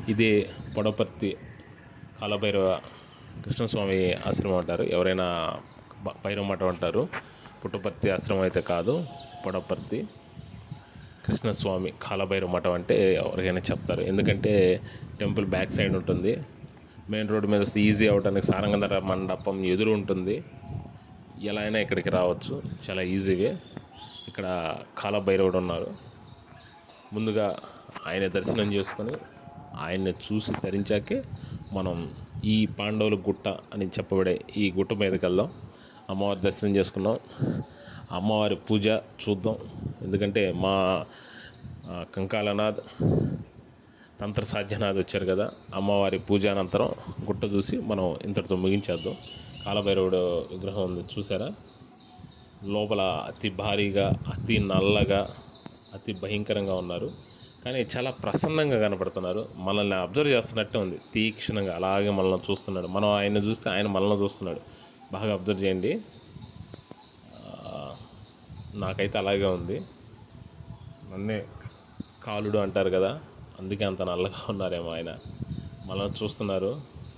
ఇది పొడపర్తి కాలభైరవ కృష్ణస్వామి ఆశ్రమం అంటారు ఎవరైనా బ- భైరవ మఠం అంటారు పుట్టపర్తి ఆశ్రమం అయితే కాదు పొడపర్తి కృష్ణస్వామి కాలభైరవ మఠం అంటే ఎవరికైనా చెప్తారు ఎందుకంటే టెంపుల్ బ్యాక్ సైడ్ ఉంటుంది మెయిన్ రోడ్డు మీద వస్తే ఈజీ అవడానికి సారంగధర మండపం ఎదురు ఉంటుంది ఎలా అయినా ఇక్కడికి రావచ్చు చాలా ఈజీవే ఇక్కడ కాలభైరవుడు ఉన్నారు ముందుగా ఆయన దర్శనం చేసుకొని ఆయన్ని చూసి ధరించాకే మనం ఈ పాండవుల గుట్ట అని చెప్పబడే ఈ గుట్ట మీదకి వెళ్దాం అమ్మవారి దర్శనం చేసుకున్నాం అమ్మవారి పూజ చూద్దాం ఎందుకంటే మా ఆ, కంకాలనాథ్ తంత్ర సాధ్యనాథ్ వచ్చారు కదా అమ్మవారి పూజ అనంతరం గుట్ట చూసి మనం ఇంతటితో ముగించేద్దాం కాలభైరవుడు విగ్రహం ఉంది చూసారా లోపల అతి భారీగా అతి నల్లగా అతి భయంకరంగా ఉన్నారు కానీ చాలా ప్రసన్నంగా కనపడుతున్నారు మనల్ని అబ్జర్వ్ చేస్తున్నట్టే ఉంది తీక్షణంగా అలాగే మనల్ని చూస్తున్నాడు మనం ఆయన చూస్తే ఆయన మనల్ని చూస్తున్నాడు బాగా అబ్జర్వ్ చేయండి ఆ, నాకైతే అలాగే ఉంది నన్నే కాలుడు అంటారు కదా అందుకే అంత నల్లగా ఉన్నారేమో ఆయన మనల్ని చూస్తున్నారు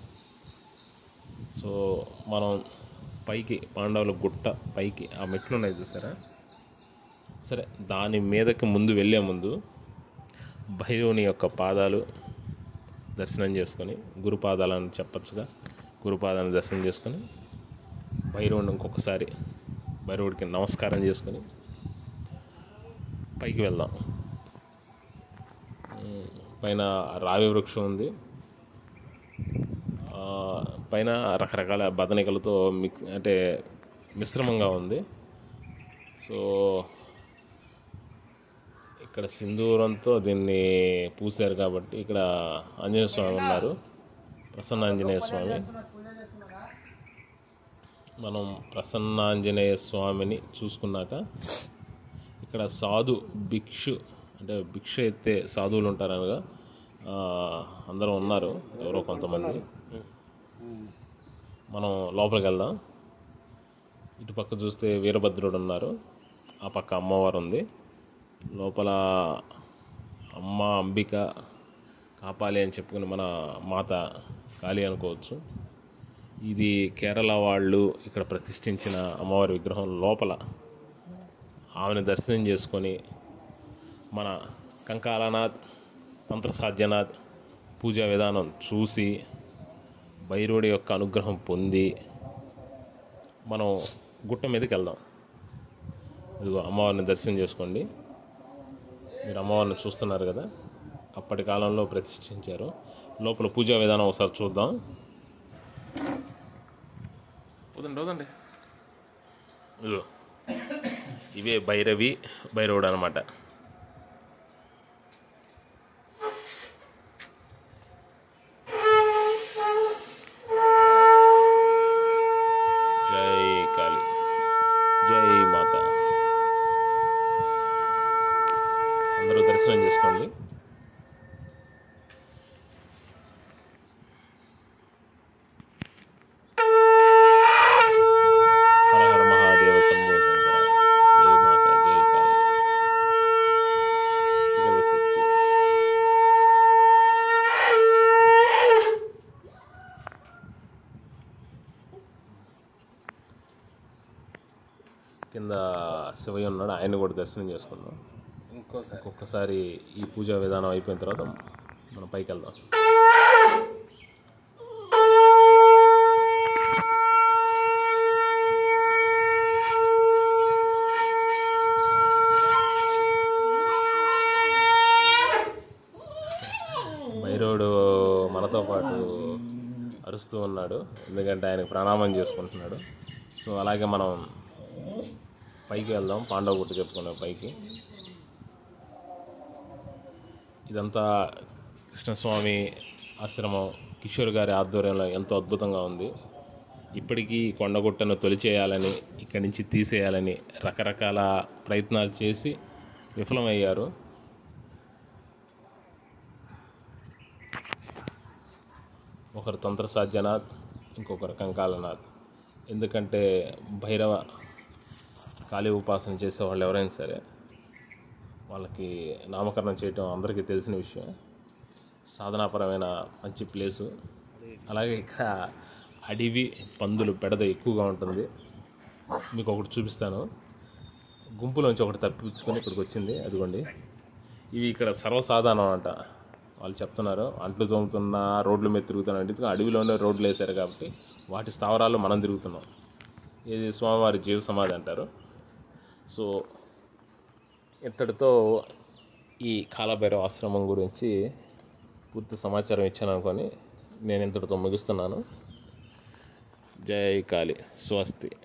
సో మనం పైకి పాండవుల గుట్ట పైకి ఆ మెట్లు ఉన్నాయి చూసారా సరే దాని మీదకి ముందు వెళ్ళే ముందు భైరవుని యొక్క పాదాలు దర్శనం చేసుకొని గురుపాదాలను చెప్పచ్చుగా గురుపాదాలను దర్శనం చేసుకొని భైరవుని ఇంకొకసారి భైరవుడికి నమస్కారం చేసుకొని పైకి వెళ్దాం ఉమ్, పైన రావి వృక్షం ఉంది ఆ, పైన రకరకాల బదనికలతో మిక్స్ అంటే మిశ్రమంగా ఉంది సో ఇక్కడ సింధూరంతో దీన్ని పూసారు కాబట్టి ఇక్కడ ఆంజనేయ స్వామి ఉన్నారు ప్రసన్న ఆంజనేయ స్వామి మనం ప్రసన్న ఆంజనేయ స్వామిని చూసుకున్నాక ఇక్కడ సాధు భిక్షు అంటే భిక్ష ఎత్తే సాధువులు ఉంటారనగా ఆ, అందరూ ఉన్నారు ఎవరో కొంతమంది మనం లోపలికి వెళ్దాం ఇటు పక్క చూస్తే వీరభద్రుడు ఉన్నారు ఆ పక్క అమ్మవారు ఉంది లోపల అమ్మ అంబిక కాపాలి అని చెప్పుకుని మన మాత కాళీ అనుకోవచ్చు ఇది కేరళ వాళ్ళు ఇక్కడ ప్రతిష్ఠించిన అమ్మవారి విగ్రహం లోపల ఆమెను దర్శనం చేసుకొని మన కంకాలనాథ్ తంత్రసాధ్యనాథ్ పూజా విధానం చూసి భైరవుడి యొక్క అనుగ్రహం పొంది మనం గుట్ట మీదకి వెళ్దాం ఇదిగో అమ్మవారిని దర్శనం చేసుకోండి మీరు అమ్మవారిని చూస్తున్నారు కదా అప్పటి కాలంలో ప్రతిష్ఠించారు లోపల పూజా విధానం ఒకసారి చూద్దాం వదండి వదండి ఇదిగో ఇవే భైరవి భైరవుడు అనమాట జై కాళీ జై మాత అందరూ దర్శనం చేసుకోండి హర హర మహాదేవ శంభో శంకర జై మాత జై కాళీ జగద సత్య కింద శివయ్య ఉన్నాడు ఆయన కూడా దర్శనం చేసుకుందాం ఇంకోసారి ఒక్కొక్కసారి ఈ పూజా విధానం అయిపోయిన తర్వాత మనం పైకి వెళ్దాం భైరవుడు మనతో పాటు అరుస్తూ ఉన్నాడు ఎందుకంటే ఆయనకు ప్రణామం చేసుకుంటున్నాడు సో అలాగే మనం పైకి వెళ్దాం పాండవ గుట్ట చెప్పుకునే పైకి ఇదంతా కృష్ణస్వామి ఆశ్రమం కిషోర్ గారి ఆధ్వర్యంలో ఎంతో అద్భుతంగా ఉంది ఇప్పటికీ ఈ కొండగుట్టను తొలిచేయాలని ఇక్కడి నుంచి తీసేయాలని రకరకాల ప్రయత్నాలు చేసి విఫలమయ్యారు ఒకరు తంత్ర సాధ్యనాథ్ ఇంకొకరు కంకాలనాథ్ ఎందుకంటే భైరవ కాళీ ఉపాసన చేసే వాళ్ళు ఎవరైనా సరే వాళ్ళకి నామకరణం చేయటం అందరికీ తెలిసిన విషయం సాధనాపరమైన మంచి ప్లేసు అలాగే ఇక్కడ అడవి పందులు బెడద ఎక్కువగా ఉంటుంది మీకు ఒకటి చూపిస్తాను గుంపులోంచి ఒకటి తప్పించుకొని ఇక్కడికి వచ్చింది అదిగోండి ఇవి ఇక్కడ సర్వసాధారణం అంట వాళ్ళు చెప్తున్నారు అంట్లు తోముతున్నా రోడ్ల మీద తిరుగుతున్నా అంటే అడవిలోనే రోడ్లు వేశారు కాబట్టి వాటి స్థావరాల్లో మనం తిరుగుతున్నాం ఇది స్వామివారి జీవ సమాధి అంటారు సో ఇంతటితో ఈ కాలభైరవ ఆశ్రమం గురించి పూర్తి సమాచారం ఇచ్చాను అనుకొని నేను ఇంతటితో ముగిస్తున్నాను జై కాళీ స్వస్తి